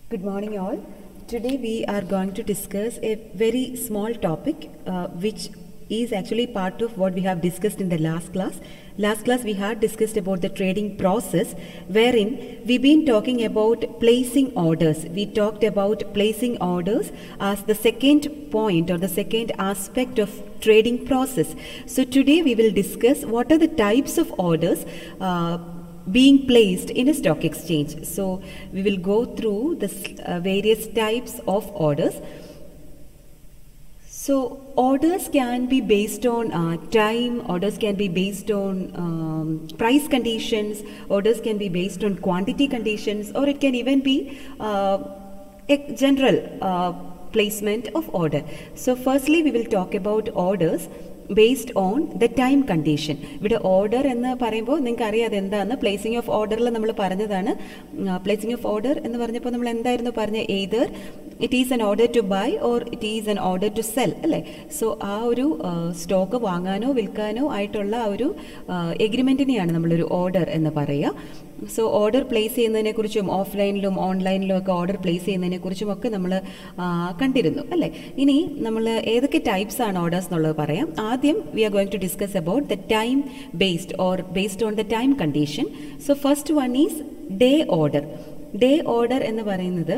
Good morning, all. Today we are going to discuss a very small topic uh, which is actually part of what we have discussed in the last class. Last class we had discussed about the trading process wherein we've been talking about placing orders. We talked about placing orders as the second point or the second aspect of trading process. So today we will discuss what are the types of orders uh, being placed in a stock exchange. So we will go through the s- uh, various types of orders. So orders can be based on uh, time, orders can be based on um, price conditions, orders can be based on quantity conditions, or it can even be uh, a general uh, placement of order. So firstly, we will talk about orders based on the time condition ഇവിടെ order എന്ന് പറയുമ്പോൾ നിങ്ങൾക്ക് അറിയാം അതെന്താന്ന് placing of ഓർഡറിൽ നമ്മൾ പറഞ്ഞതാണ് placing of order എന്ന് പറഞ്ഞപ്പോൾ നമ്മൾ എന്തായിരുന്നു പറഞ്ഞ either it is an order to buy or it is an order to sell അല്ലേ സോ ആ ഒരു സ്റ്റോക്ക് വാങ്ങാനോ വിൽക്കാനോ ആയിട്ടുള്ള ആ ഒരു എഗ്രിമെൻറ്റിനെയാണ് നമ്മളൊരു ഓർഡർ എന്ന് പറയുക സോ ഓർഡർ പ്ലേസ് ചെയ്യുന്നതിനെക്കുറിച്ചും ഓഫ്ലൈനിലും ഓൺലൈനിലും ഒക്കെ ഓർഡർ പ്ലേസ് ചെയ്യുന്നതിനെക്കുറിച്ചും ഒക്കെ നമ്മൾ കണ്ടിരുന്നു അല്ലേ ഇനി നമ്മൾ ഏതൊക്കെ ടൈപ്സ് ആണ് ഓർഡേഴ്സ് എന്നുള്ളത് പറയാം ആദ്യം we are going to discuss about the time based or based on the time condition so first one is day order day order എന്ന് പറയുന്നത്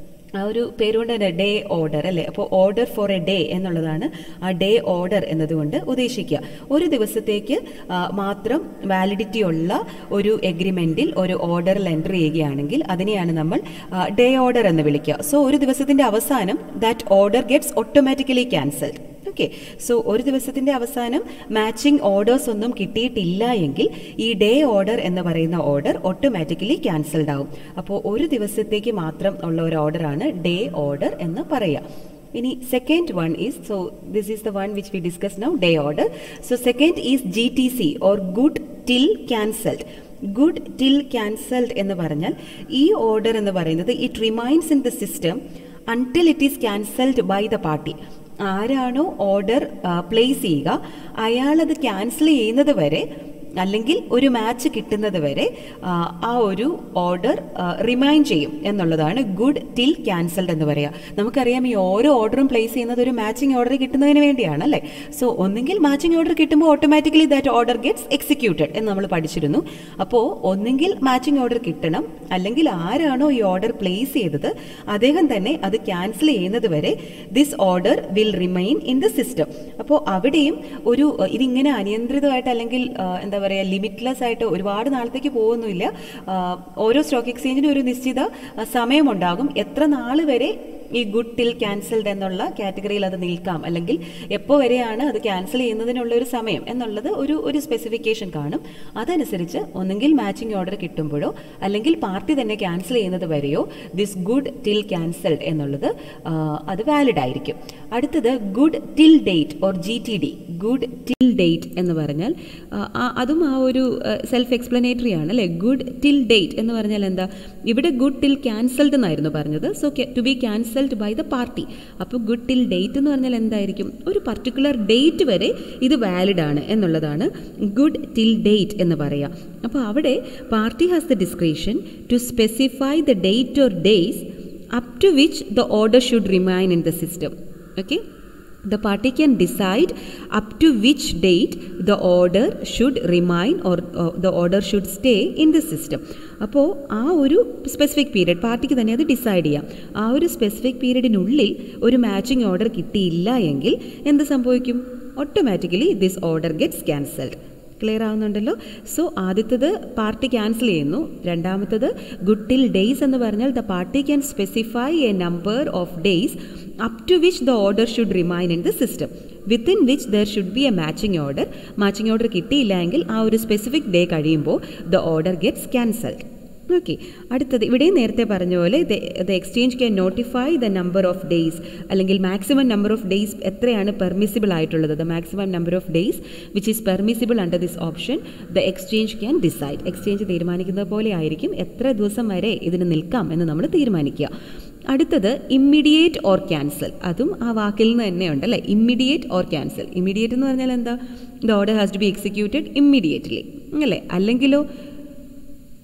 ആ ഒരു പേരുകൊണ്ട് തന്നെ ഡേ ഓർഡർ അല്ലേ അപ്പോൾ ഓർഡർ ഫോർ എ ഡേ എന്നുള്ളതാണ് ആ ഡേ ഓർഡർ എന്നതുകൊണ്ട് ഉദ്ദേശിക്കുക ഒരു ദിവസത്തേക്ക് ആ, മാത്രം വാലിഡിറ്റി ഉള്ള ഒരു എഗ്രിമെൻറ്റിൽ ഒരു ഓർഡറിൽ എൻ്റർ ചെയ്യുകയാണെങ്കിൽ അതിനെയാണ് നമ്മൾ ഡേ ഓർഡർ എന്ന് വിളിക്കുക സോ ഒരു ദിവസത്തിൻ്റെ അവസാനം that order gets automatically cancelled okay so ഒരു ദിവസത്തിൻ്റെ അവസാനം മാച്ചിങ് ഓർഡേഴ്സ് ഒന്നും കിട്ടിയിട്ടില്ല എങ്കിൽ ഈ ഡേ ഓർഡർ എന്ന് പറയുന്ന ഓർഡർ ഓട്ടോമാറ്റിക്കലി ക്യാൻസൽഡ് ആവും അപ്പോൾ ഒരു ദിവസത്തേക്ക് മാത്രം ഉള്ള ഒരു ഓർഡറാണ് ഡേ ഓർഡർ എന്ന് പറയുക ഇനി second one is so this is the one which we discuss now day order so second is G T C or good till cancelled good till cancelled എന്ന് പറഞ്ഞാൽ ഈ ഓർഡർ എന്ന് പറയുന്നത് it remains in the system until it is cancelled by the party ആരാണോ order place ചെയ്യുക അയാളത് cancel ചെയ്യുന്നത് വരെ അല്ലെങ്കിൽ ഒരു മാച്ച് കിട്ടുന്നത് വരെ ആ, ആ ഒരു ഓർഡർ റിമൈൻ ചെയ്യും എന്നുള്ളതാണ് ഗുഡ് ടിൽ ക്യാൻസൽഡ് എന്ന് പറയുക നമുക്കറിയാം ഈ ഓരോ ഓർഡറും പ്ലേസ് ചെയ്യുന്നത് ഒരു മാച്ചിങ് ഓർഡർ കിട്ടുന്നതിന് വേണ്ടിയാണ് അല്ലേ സോ ഒന്നെങ്കിൽ മാച്ചിങ് ഓർഡർ കിട്ടുമ്പോൾ automatically that order gets executed എന്ന് നമ്മൾ പഠിച്ചിരുന്നു അപ്പോൾ ഒന്നെങ്കിൽ മാച്ചിങ് ഓർഡർ കിട്ടണം അല്ലെങ്കിൽ ആരാണോ ഈ ഓർഡർ പ്ലേസ് ചെയ്തത് അദ്ദേഹം തന്നെ അത് ക്യാൻസൽ ചെയ്യുന്നത് വരെ this order will remain in the system അപ്പോൾ അവിടെയും ഒരു അഹ് ഇതിങ്ങനെ അനിയന്ത്രിതമായിട്ട് അല്ലെങ്കിൽ ആഹ് എന്താ പറയുക ലിമിറ്റ്ലെസ് ആയിട്ട് ഒരുപാട് നാളത്തേക്ക് പോകുന്നില്ല ആഹ് ഓരോ സ്റ്റോക്ക് എക്സ്ചേഞ്ചിനും ഒരു നിശ്ചിത ആഹ് സമയമുണ്ടാകും എത്ര നാൾ വരെ ഈ ഗുഡ് ടിൽ ക്യാൻസൽഡ് എന്നുള്ള കാറ്റഗറിയിൽ അത് നിൽക്കാം അല്ലെങ്കിൽ എപ്പോൾ വരെയാണ് അത് ക്യാൻസൽ ചെയ്യുന്നതിനുള്ള ഒരു സമയം എന്നുള്ളത് ഒരു ഒരു സ്പെസിഫിക്കേഷൻ കാണും അതനുസരിച്ച് ഒന്നെങ്കിൽ മാച്ചിങ് ഓർഡർ കിട്ടുമ്പോഴോ അല്ലെങ്കിൽ പാർട്ടി തന്നെ ക്യാൻസൽ ചെയ്യുന്നത് വരെയോ ദിസ് ഗുഡ് ടിൽ ക്യാൻസൽഡ് എന്നുള്ളത് ആ, അത് വാലിഡ് ആയിരിക്കും അടുത്തത് good till date or G T D good till date എന്ന് പറഞ്ഞാൽ ആ, ആ- അതും ആ ഒരു സെൽഫ് എക്സ്പ്ലനേറ്ററി ആണ് അല്ലേ ഗുഡ് ടിൽ ഡേറ്റ് എന്ന് പറഞ്ഞാൽ എന്താ ഇവിടെ ഗുഡ് ടിൽ ക്യാൻസൽഡ് എന്നായിരുന്നു പറഞ്ഞത് so to be cancelled by the party അപ്പോൾ ഗുഡ് ടിൽ ഡേറ്റ് എന്ന് പറഞ്ഞാൽ എന്തായിരിക്കും ഒരു പർട്ടിക്കുലർ ഡേറ്റ് വരെ ഇത് വാലിഡ് ആണ് എന്നുള്ളതാണ് ഗുഡ് ടിൽ ഡേറ്റ് എന്ന് പറയാം അപ്പോൾ അവിടെ party has the description to specify the date or days up to which the order should remain in the system okay the party can decide up to which date the order should remain or uh, the order should stay in the system അപ്പോൾ ആ ഒരു specific period പാർട്ടിക്ക് തന്നെ അത് decide ചെയ്യാം ആ ഒരു specific പീരീഡിനുള്ളിൽ ഒരു മാച്ചിങ് ഓർഡർ കിട്ടിയില്ല എങ്കിൽ എന്ത് സംഭവിക്കും automatically this order gets cancelled clear ആവുന്നുണ്ടല്ലോ സോ ആദ്യത്തത് പാർട്ടി ക്യാൻസൽ ചെയ്യുന്നു രണ്ടാമത്തത് ഗുഡ് ടിൽ ഡേയ്സ് എന്ന് പറഞ്ഞാൽ the party can specify a number of days up to which the order should remain in the system within which there should be a matching order matching order കിട്ടിയില്ല എങ്കിൽ ആ ഒരു specific day കഴിയുമ്പോൾ the order gets cancelled okay അടുത്തത് ഇവിടെയും നേരത്തെ പറഞ്ഞ പോലെ the exchange can notify the number of days അല്ലെങ്കിൽ മാക്സിമം നമ്പർ ഓഫ് ഡേയ്സ് എത്രയാണ് പെർമിസിബിൾ ആയിട്ടുള്ളത് the maximum number of days which is permissible under this option the exchange can decide exchange തീരുമാനിക്കുന്നത് പോലെ ആയിരിക്കും എത്ര ദിവസം വരെ ഇതിന് നിൽക്കാം എന്ന് നമ്മൾ തീരുമാനിക്കുക അടുത്തത് ഇമ്മീഡിയേറ്റ് ഓർ ക്യാൻസൽ അതും ആ വാക്കിൽ നിന്ന് തന്നെയുണ്ട് അല്ലേ ഇമ്മീഡിയേറ്റ് ഓർ ക്യാൻസൽ ഇമ്മീഡിയേറ്റ് എന്ന് പറഞ്ഞാൽ എന്താ the order has to be executed immediately അല്ലേ അല്ലെങ്കിലോ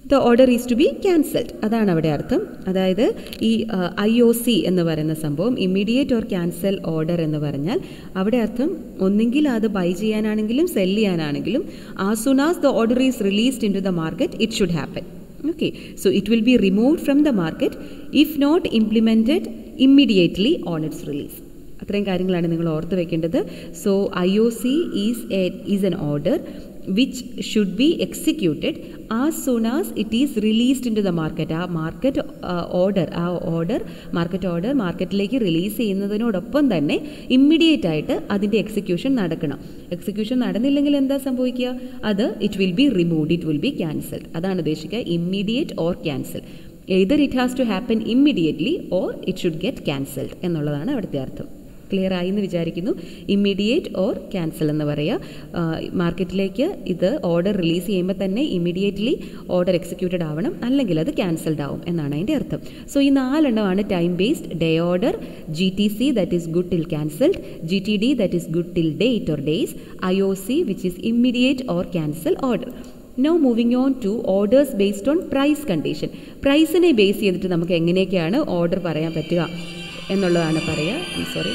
the order is to be cancelled അതാണ് അവിടെ അർത്ഥം അതായത് ഈ ഐ ഒ സി എന്ന് പറയുന്ന സംഭവം ഇമ്മീഡിയറ്റ് ഓർ ക്യാൻസൽ ഓർഡർ എന്ന് പറഞ്ഞാൽ അവിടെ അർത്ഥം ഒന്നെങ്കിൽ അത് ബൈ ചെയ്യാനാണെങ്കിലും സെൽ ചെയ്യാനാണെങ്കിലും as soon as the order is released in to the market it should happen okay so it will be removed from the market if not implemented immediately on its release അത്രയും കാര്യങ്ങളാണ് നിങ്ങൾ ഓർത്ത് വെക്കേണ്ടത് so I O C is a is an order which should be executed as soon as it is released in to the market ആ market order ആ order market order മാർക്കറ്റിലേക്ക് release ചെയ്യുന്നതിനോടൊപ്പം തന്നെ ഇമ്മീഡിയറ്റ് ആയിട്ട് അതിൻ്റെ എക്സിക്യൂഷൻ നടക്കണം execution നടന്നില്ലെങ്കിൽ എന്താ സംഭവിക്കുക അത് it will be removed it will be cancelled അതാണ് ഉദ്ദേശിക്കുക immediate or cancel either it has to happen immediately or it should get cancelled എന്നുള്ളതാണ് അവിടുത്തെ അർത്ഥം ക്ലിയർ ആയി എന്ന് വിചാരിക്കുന്നു ഇമ്മീഡിയറ്റ് ഓർ ക്യാൻസൽ എന്ന് പറയുക മാർക്കറ്റിലേക്ക് ഇത് ഓർഡർ റിലീസ് ചെയ്യുമ്പോൾ തന്നെ ഇമ്മീഡിയറ്റ്ലി ഓർഡർ എക്സിക്യൂട്ടഡ് ആവണം അല്ലെങ്കിൽ അത് ക്യാൻസൽഡ് ആവും എന്നാണ് അതിൻ്റെ അർത്ഥം സോ ഈ നാലെണ്ണമാണ് time based day order G T C that is good till cancelled G T D that is good till date or days I O C which is immediate or cancel order now moving on to orders based on price condition പ്രൈസിനെ base ചെയ്തിട്ട് നമുക്ക് എങ്ങനെയൊക്കെയാണ് order പറയാൻ പറ്റുക എന്നുള്ളതാണ് പറയുക sorry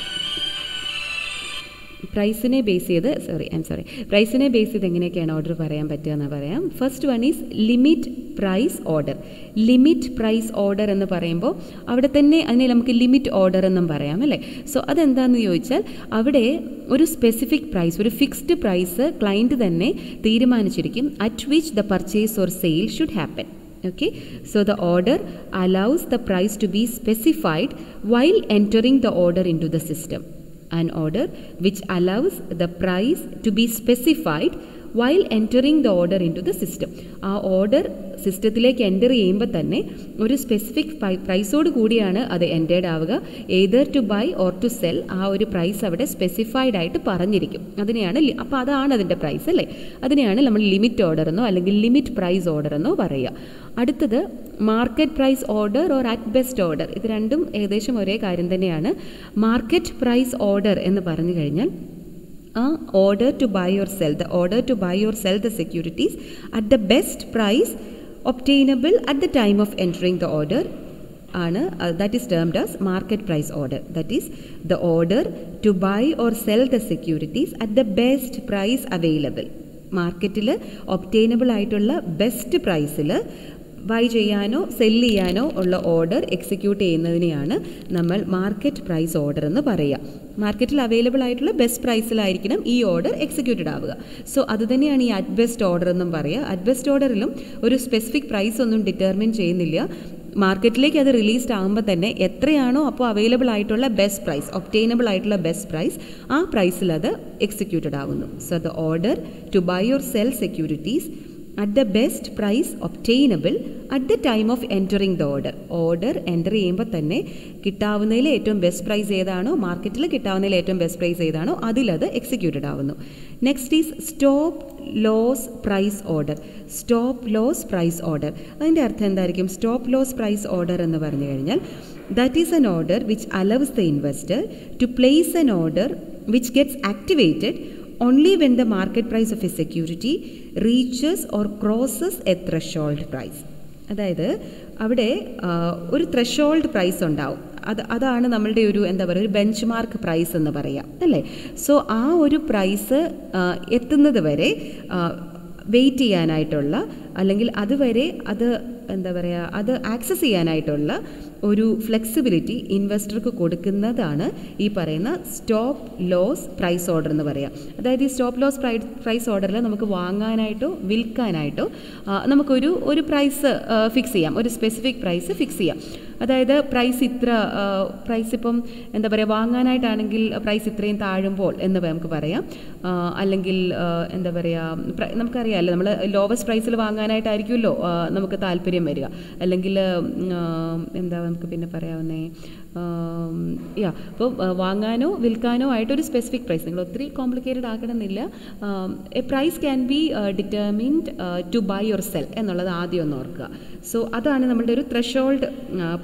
പ്രൈസിനെ base ചെയ്ത് സോറി ഐ എം സോറി പ്രൈസിനെ ബേസ് ചെയ്ത് എങ്ങനെയൊക്കെയാണ് ഓർഡർ പറയാൻ പറ്റുക എന്ന് പറയാം first one is limit price order limit price order എന്ന് പറയുമ്പോൾ അവിടെ തന്നെ അതിനെ നമുക്ക് ലിമിറ്റ് ഓർഡർ എന്നും പറയാം അല്ലേ സോ അതെന്താണെന്ന് ചോദിച്ചാൽ അവിടെ ഒരു സ്പെസിഫിക് പ്രൈസ് ഒരു ഫിക്സ്ഡ് പ്രൈസ് ക്ലയൻറ്റ് തന്നെ തീരുമാനിച്ചിരിക്കും at which the purchase or sale should happen okay so the order allows the price to be specified while entering the order into the system an order which allows the price to be specified while entering the order into the system ആ order സിസ്റ്റത്തിലേക്ക് enter ചെയ്യുമ്പോൾ തന്നെ ഒരു specific പ്രൈസോട് കൂടിയാണ് അത് entered ആവുക either to buy or to sell ആ ഒരു പ്രൈസ് അവിടെ സ്പെസിഫൈഡ് ആയിട്ട് പറഞ്ഞിരിക്കും അതിനെയാണ് അപ്പോൾ അതാണ് അതിൻ്റെ പ്രൈസ് അല്ലേ അതിനെയാണ് നമ്മൾ ലിമിറ്റ് ഓർഡർ എന്നോ അല്ലെങ്കിൽ ലിമിറ്റ് പ്രൈസ് ഓർഡർ എന്നോ പറയുക അടുത്തത് market price order or at best order ഇത് രണ്ടും ഏകദേശം ഒരേ കാര്യം തന്നെയാണ് മാർക്കറ്റ് പ്രൈസ് ഓർഡർ എന്ന് പറഞ്ഞു കഴിഞ്ഞാൽ ആ order to buy your sell the order to buy your sell the securities at the best price obtainable at the time of entering the order ആണ് that is termed as market price order that is the order to buy or sell the securities at the best price available മാർക്കറ്റിൽ obtainable ആയിട്ടുള്ള best പ്രൈസിൽ by ചെയ്യാനോ cell ചെയ്യാനോ ഉള്ള order execute ചെയ്യുന്നതിനെയാണ് നമ്മൾ market price order എന്ന് പറയുക മാർക്കറ്റിൽ അവൈലബിൾ ആയിട്ടുള്ള ബെസ്റ്റ് പ്രൈസിലായിരിക്കണം ഈ ഓർഡർ എക്സിക്യൂട്ടഡ് ആവുക സോ അതുതന്നെയാണ് ഈ അറ്റ് ബെസ്റ്റ് ഓർഡർ എന്നും പറയുക അറ്റ് ബെസ്റ്റ് ഓർഡറിലും ഒരു സ്പെസിഫിക് പ്രൈസ് ഒന്നും ഡിറ്റർമിൻ ചെയ്യുന്നില്ല മാർക്കറ്റിലേക്ക് അത് റിലീസ്ഡ് ആകുമ്പോൾ തന്നെ എത്രയാണോ അപ്പോൾ അവൈലബിൾ ആയിട്ടുള്ള ബെസ്റ്റ് പ്രൈസ് ഒപ്റ്റെയിനബിൾ ആയിട്ടുള്ള ബെസ്റ്റ് പ്രൈസ് ആ പ്രൈസിൽ അത് എക്സിക്യൂട്ടഡ് ആവുന്നു so the order to buy your sell securities at the best price obtainable at the time of entering the order order enter ചെയ്യുമ്പോൾ തന്നെ കിട്ടാവുന്നതിൽ ഏറ്റവും ബെസ്റ്റ് പ്രൈസ് ഏതാണോ മാർക്കറ്റിൽ കിട്ടാവുന്നതിൽ ഏറ്റവും ബെസ്റ്റ് പ്രൈസ് ഏതാണോ അതിലത് എക്സിക്യൂട്ടഡ് ആവുന്നു next is stop loss price order stop loss price order അതിൻ്റെ അർത്ഥം എന്തായിരിക്കും സ്റ്റോപ്പ് ലോസ് പ്രൈസ് ഓർഡർ എന്ന് പറഞ്ഞു കഴിഞ്ഞാൽ that is an order which allows the investor to place an order which gets activated only when the market price of a security reaches or crosses a threshold price അതായത് അവിടെ ഒരു threshold price ഉണ്ടാവും അത് അതാണ് നമ്മളുടെ ഒരു എന്താ പറയുക ഒരു ബെഞ്ച് മാർക്ക് പ്രൈസ് എന്ന് പറയാം അല്ലേ സോ ആ ഒരു പ്രൈസ് എത്തുന്നത് വരെ വെയിറ്റ് ചെയ്യാനായിട്ടുള്ള അല്ലെങ്കിൽ അതുവരെ അത് എന്താ പറയുക അത് ആക്സസ് ചെയ്യാനായിട്ടുള്ള ഒരു ഫ്ലെക്സിബിലിറ്റി ഇൻവെസ്റ്റർക്ക് കൊടുക്കുന്നതാണ് ഈ പറയുന്ന സ്റ്റോപ്പ് ലോസ് പ്രൈസ് ഓർഡർ എന്ന് പറയാം അതായത് ഈ സ്റ്റോപ്പ് ലോസ് പ്രൈസ് പ്രൈസ് ഓർഡറിൽ നമുക്ക് വാങ്ങാനായിട്ടോ വിൽക്കാനായിട്ടോ നമുക്കൊരു ഒരു പ്രൈസ് ഫിക്സ് ചെയ്യാം ഒരു സ്പെസിഫിക് പ്രൈസ് ഫിക്സ് ചെയ്യാം അതായത് പ്രൈസ് ഇത്ര പ്രൈസ് ഇപ്പം എന്താ പറയുക വാങ്ങാനായിട്ടാണെങ്കിൽ പ്രൈസ് ഇത്രയും താഴുമ്പോൾ എന്ന് നമുക്ക് പറയാം അല്ലെങ്കിൽ എന്താ പറയുക നമുക്കറിയാമല്ലോ നമ്മൾ ലോവസ്റ്റ് പ്രൈസിൽ വാങ്ങാനായിട്ടായിരിക്കുമല്ലോ നമുക്ക് താല്പര്യം വരിക അല്ലെങ്കിൽ എന്താ നമുക്ക് പിന്നെ പറയാവുന്നേ യാ അപ്പോൾ വാങ്ങാനോ വിൽക്കാനോ ആയിട്ടൊരു സ്പെസിഫിക് പ്രൈസ് നിങ്ങൾ ഒത്തിരി കോംപ്ലിക്കേറ്റഡ് ആക്കണമെന്നില്ല a price can be determined to buy your sell എന്നുള്ളത് ആദ്യം ഒന്ന് ഓർക്കുക സോ അതാണ് നമ്മളുടെ ഒരു ത്രഷോൾഡ്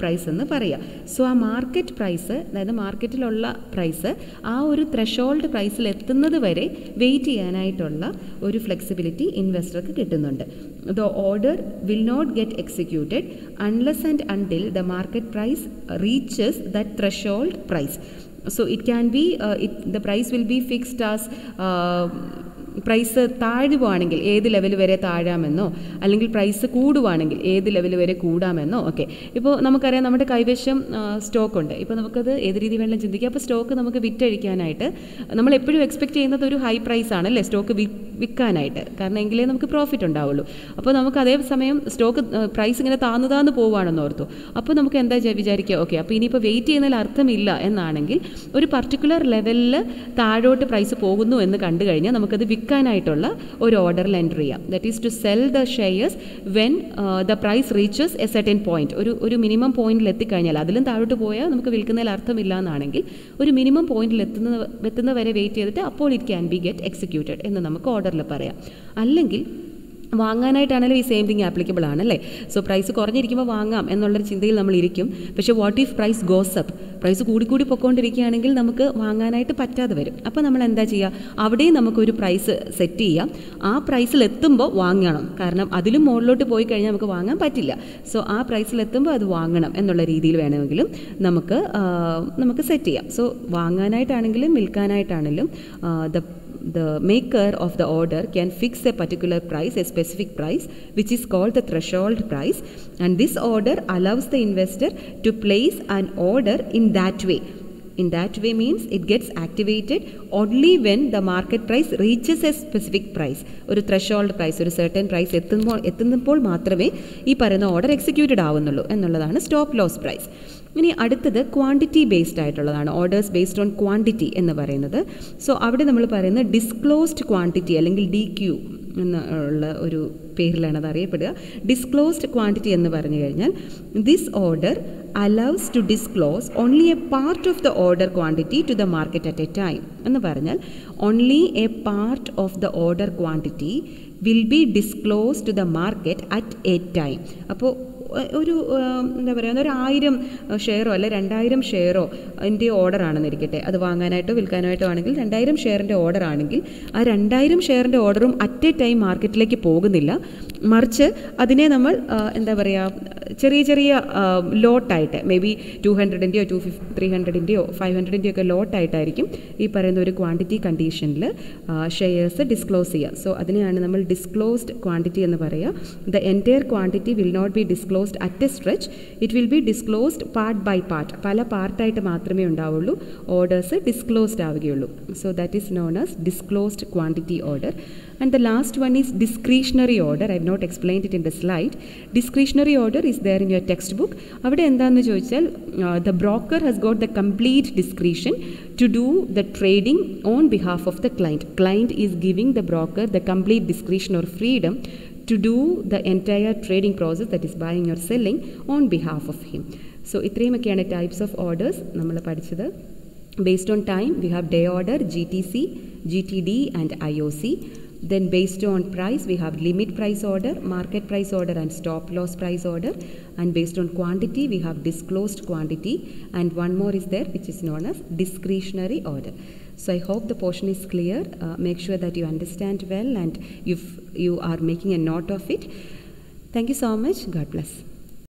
പ്രൈസ് എന്ന് പറയുക സോ ആ മാർക്കറ്റ് പ്രൈസ് അതായത് മാർക്കറ്റിലുള്ള പ്രൈസ് ആ ഒരു ത്രഷോൾഡ് പ്രൈസിൽ എത്തുന്നത് വരെ വെയിറ്റ് ചെയ്യാനായിട്ടുള്ള ഒരു ഫ്ലെക്സിബിലിറ്റി ഇൻവെസ്റ്റർക്ക് കിട്ടുന്നുണ്ട് the order will not get executed unless and until the market price reaches the threshold price so it can be uh, it, the price will be fixed as uh, price താഴുവാണെങ്കിൽ ഏത് level വരെ താഴാമെന്നോ അല്ലെങ്കിൽ price കൂടുവാണെങ്കിൽ ഏത് level വരെ കൂടാമെന്നോ ഒക്കെ ഇപ്പോൾ നമുക്കറിയാം നമ്മുടെ കൈവശം സ്റ്റോക്ക് ഉണ്ട് ഇപ്പോൾ നമുക്കത് ഏത് രീതി വേണമെങ്കിലും ചിന്തിക്കാം അപ്പോൾ സ്റ്റോക്ക് നമുക്ക് വിറ്റഴിക്കാനായിട്ട് നമ്മൾ എപ്പോഴും എക്സ്പെക്ട് ചെയ്യുന്നത് ഒരു ഹൈ പ്രൈസ് ആണല്ലേ സ്റ്റോക്ക് വി വിൽക്കാനായിട്ട് കാരണം എങ്കിലേ നമുക്ക് പ്രോഫിറ്റ് ഉണ്ടാവുള്ളൂ അപ്പോൾ നമുക്ക് അതേ സമയം സ്റ്റോക്ക് പ്രൈസ് ഇങ്ങനെ താന്നു താന്ന് പോവുകയാണെന്ന് ഓർത്തു അപ്പോൾ നമുക്ക് എന്താ വിചാരിക്കുക ഓക്കെ അപ്പോൾ ഇനിയിപ്പോൾ വെയിറ്റ് ചെയ്യുന്നതിൽ അർത്ഥമില്ല എന്നാണെങ്കിൽ ഒരു പർട്ടിക്കുലർ ലെവലിൽ താഴോട്ട് പ്രൈസ് പോകുന്നു എന്ന് കണ്ടു കഴിഞ്ഞാൽ നമുക്കത് വിൽക്കാനായിട്ടുള്ള ഒരു ഓർഡറിൽ എൻ്റർ ചെയ്യാം that is to sell the shares when the price reaches a certain point ഒരു ഒരു മിനിമം പോയിന്റിൽ എത്തിക്കഴിഞ്ഞാൽ അതിലും താഴോട്ട് പോയാൽ നമുക്ക് വിൽക്കുന്നതിൽ അർത്ഥമില്ല എന്നാണെങ്കിൽ ഒരു മിനിമം പോയിന്റിൽ എത്തുന്ന എത്തുന്ന വരെ വെയിറ്റ് ചെയ്തിട്ട് അപ്പോൾ it can be get executed എന്ന് നമുക്ക് ഓർഡറിൽ പറയാം അല്ലെങ്കിൽ വാങ്ങാനായിട്ടാണെങ്കിലും ഈ സെയിം തിങ് ആപ്ലിക്കബിൾ ആണല്ലേ സോ പ്രൈസ് കുറഞ്ഞിരിക്കുമ്പോൾ വാങ്ങാം എന്നുള്ളൊരു ചിന്തയിൽ നമ്മൾ ഇരിക്കും പക്ഷേ what if price goes up price കൂടിക്കൂടി പൊക്കോണ്ടിരിക്കുകയാണെങ്കിൽ നമുക്ക് വാങ്ങാനായിട്ട് പറ്റാതെ വരും അപ്പോൾ നമ്മൾ എന്താ ചെയ്യുക അവിടെയും നമുക്കൊരു പ്രൈസ് സെറ്റ് ചെയ്യാം ആ പ്രൈസിൽ എത്തുമ്പോൾ വാങ്ങണം കാരണം അതിലും മുകളിലോട്ട് പോയി കഴിഞ്ഞാൽ നമുക്ക് വാങ്ങാൻ പറ്റില്ല സോ ആ പ്രൈസിൽ എത്തുമ്പോൾ അത് വാങ്ങണം എന്നുള്ള രീതിയിൽ വേണമെങ്കിലും നമുക്ക് നമുക്ക് സെറ്റ് ചെയ്യാം സോ വാങ്ങാനായിട്ടാണെങ്കിലും വിൽക്കാനായിട്ടാണെങ്കിലും the the maker of the order can fix a particular price, a specific price, which is called the threshold price, and this order allows the investor to place an order in that way. In that way means it gets activated only when the market price reaches a specific price. ഒരു threshold price ഒരു certain price എത്തുമ്പോൾ എത്തുമ്പോൾ മാത്രമേ ഈ പറയുന്ന order executed ആവുന്നുള്ളൂ എന്നുള്ളതാണ് stop loss price ഇനി അടുത്തത് ക്വാണ്ടിറ്റി ബേസ്ഡ് ആയിട്ടുള്ളതാണ് ഓർഡേഴ്സ് ബേസ്ഡ് ഓൺ ക്വാണ്ടിറ്റി എന്ന് പറയുന്നത് സോ അവിടെ നമ്മൾ പറയുന്നത് ഡിസ്ക്ലോസ്ഡ് ക്വാണ്ടിറ്റി അല്ലെങ്കിൽ ഡി ക്യു എന്നുള്ള ഒരു പേരിലാണ് അത് അറിയപ്പെടുക ഡിസ്ക്ലോസ്ഡ് ക്വാണ്ടിറ്റി എന്ന് പറഞ്ഞു കഴിഞ്ഞാൽ this order allows to disclose only a part of the order quantity to the market at a time എന്ന് പറഞ്ഞാൽ only a part of the order quantity will be disclose to the market at a time അപ്പോൾ ഒരു എന്താ പറയുക ഒരു ആയിരം ഷെയറോ അല്ലെ രണ്ടായിരം ഷെയറോ എൻ്റെ ഓർഡർ ആണെന്നിരിക്കട്ടെ അത് വാങ്ങാനായിട്ടോ വിൽക്കാനായിട്ടോ ആണെങ്കിൽ രണ്ടായിരം ഷെയറിൻ്റെ ഓർഡർ ആണെങ്കിൽ ആ രണ്ടായിരം ഷെയറിൻ്റെ ഓർഡറും അറ്റ് എ ടൈം മാർക്കറ്റിലേക്ക് പോകുന്നില്ല മറിച്ച് അതിനെ നമ്മൾ എന്താ പറയുക ചെറിയ ചെറിയ ലോട്ടായിട്ട് മേ ബി ടു ഹൺഡ്രഡിൻ്റെയോ ടു ഫിഫ് ത്രീ ഹൺഡ്രഡിൻ്റെയോ ഫൈവ് ഹൺഡ്രഡിൻ്റെയോ ഒക്കെ ലോട്ടായിട്ടായിരിക്കും ഈ പറയുന്ന ഒരു ക്വാണ്ടിറ്റി കണ്ടീഷനിൽ ഷെയർസ് ഡിസ്ക്ലോസ് ചെയ്യുക സോ അതിനെയാണ് നമ്മൾ ഡിസ്ക്ലോസ്ഡ് ക്വാണ്ടിറ്റി എന്ന് പറയുക the entire quantity will not be disclosed at a stretch it will be disclosed part by part പല പാർട്ടായിട്ട് മാത്രമേ ഉണ്ടാവുള്ളൂ ഓർഡേഴ്സ് ഡിസ്ക്ലോസ്ഡ് ആവുകയുള്ളൂ so that is non as disclosed quantity order and the last one is discretionary order i have not explained it in the slide discretionary order is there in your textbook അവിടെ എന്താണെന്ന് ചോദിച്ചാൽ the broker has got the complete discretion to do the trading on behalf of the client client is giving the broker the complete discretion or freedom to do the entire trading process that is buying or selling on behalf of him so ഇത്രയുമൊക്കെയാണ് types of orders നമ്മൾ പഠിച്ചത് based on time we have day order gtc gtd and ioc then based on price we have limit price order market price order and stop loss price order and based on quantity we have disclosed quantity and one more is there which is known as discretionary order so i hope the portion is clear uh, make sure that you understand well and if you are making a note of it thank you so much god bless